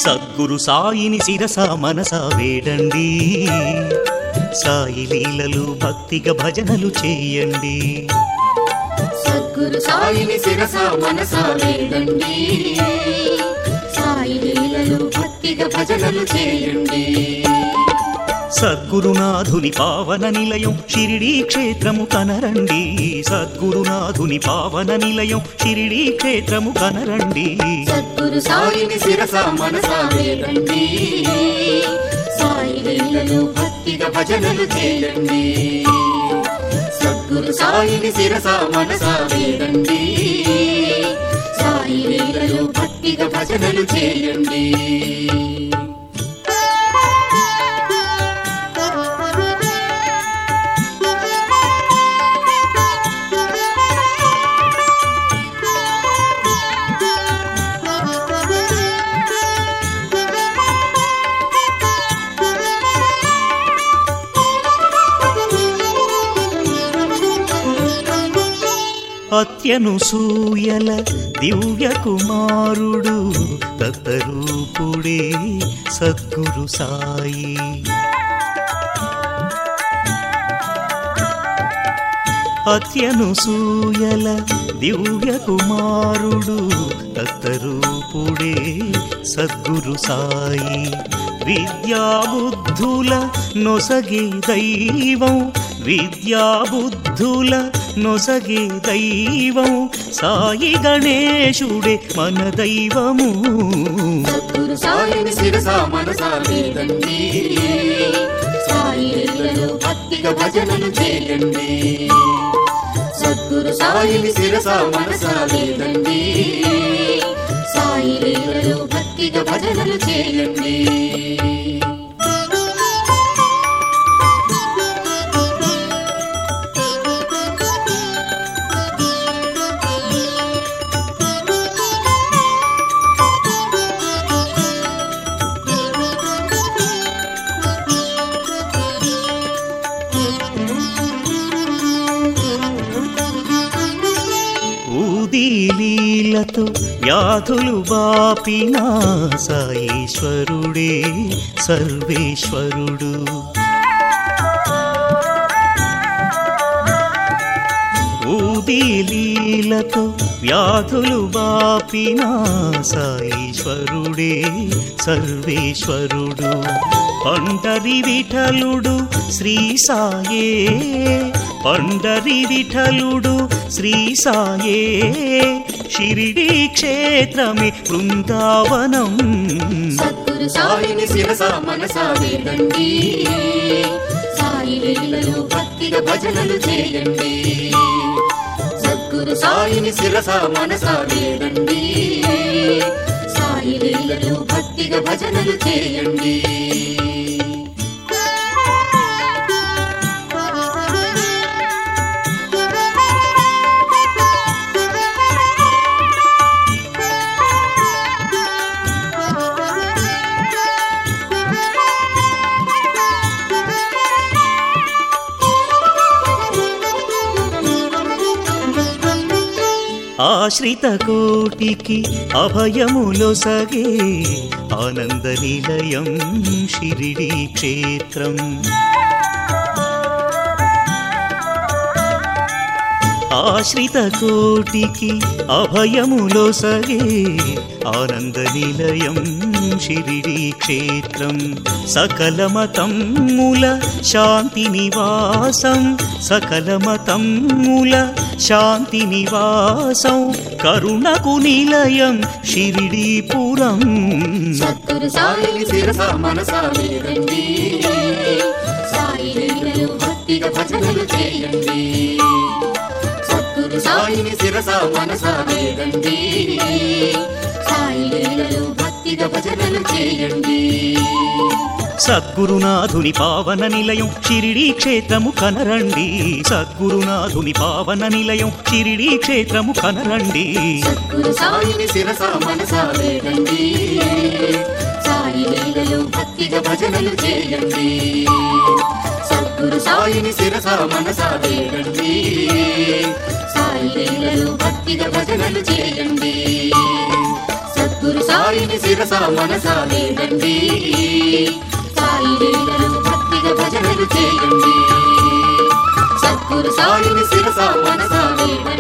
సద్గురు సాయిని శిరస మనస వేడండి సాయి లీలలు భక్తిగా భజనలు చేయండి సద్గురు సాయిని శిరస మనస వేడండి సాయి లీలలు భక్తిగా భజనలు చేయండి సద్గురునాథుని పావన నిలయం షిరిడీ క్షేత్రము కనరండి సద్గురునాథుని పావన నిలయం షిరిడీ క్షేత్రము కనరండి సద్గురు సాయిని శిరస మనస వేడండి సాయి లీలలు భక్తిగా భజనలు చేయండి సద్గురు సాయిని శిరస మనస వేడండి సాయి లీలలు భక్తిగా భజనలు చేయండి అత్యనుసూయల దివ్య కుమారుడు దత్తరూపుడే సద్గురు సాయి అత్యనుసూయల దివ్య కుమారుడు దత్తరూపుడే సద్గురు సాయి విద్యాబుద్ధుల నొసగే దైవం విద్యాబుద్ధుల నొసగే దైవం సాయి గణేశుడే మన దైవము సద్గురు సాయిని శిరస మనస వేదండి సాయి లీలలు భక్తిగా భజనలు చేయండి సద్గురు సాయిని శిరస మనస వేదండి సాయి లీలలు భక్తిగా భజనలు చేయండి ఊదీలీలతో వ్యాధులు బాపిన సాయీశ్వరుడే సర్వేశ్వరుడు ఊదీలీలతో వ్యాధులు బాపిన సాయీశ్వరుడే సర్వేశ్వరుడు పండరి విఠలుడు శ్రీ సాయే పండరి విఠలుడు శ్రీ సాయే షిరిడి క్షేత్రమే బృందావనం సద్గురు సాయిని శిరస మనస వేదండి సాయి లీలలు భక్తిగా భజనలు చేయండి సద్గురు సాయిని శిరస మనస వేదండి సాయి లీలలు భక్తిగా భజనలు చేయండి ఆశ్రిత కోటికి అభయములొసగే ఆనంద నిలయం షిరిడి క్షేత్రం ఆశ్రిత కోటికి అభయములొసగే ఆనంద నిలయం షిరిడి క్షేత్రం సకల మతముల శాంతి నివాసం సకల మతముల శాంతి నివాసం కరుణకు నిలయం షిరిడీపురం సద్గురు సాయిని శిరస మనస వేదండి సాయి లీలలు భక్తిగా భజనలు చేయండి సద్గురు సాయిని శిరస మనస వేదండి సాయి లీలలు భక్తిగా భజనలు చేయండి సద్గురునాథుని పావన నిలయం షిరిడీ క్షేత్రము కనరండి సద్గురునాథుని పావన నిలయం షిరిడీ క్షేత్రము కనరండి సద్గురు సాయిని శిరస మనస వేదండి సాయి లీలలు భక్తిగా భజనలు చేయండి సద్గురు సాయిని శిరస మనస వేదండి సాయి లీలలు భక్తిగా భజనలు చేయండి సద్గురు సాయి సాయిని శిరస మనస వేడండి సాయి లీలలు భక్తిగా భజనలు చేయండి సద్గురు సాయిని శిరస మనస వేడండి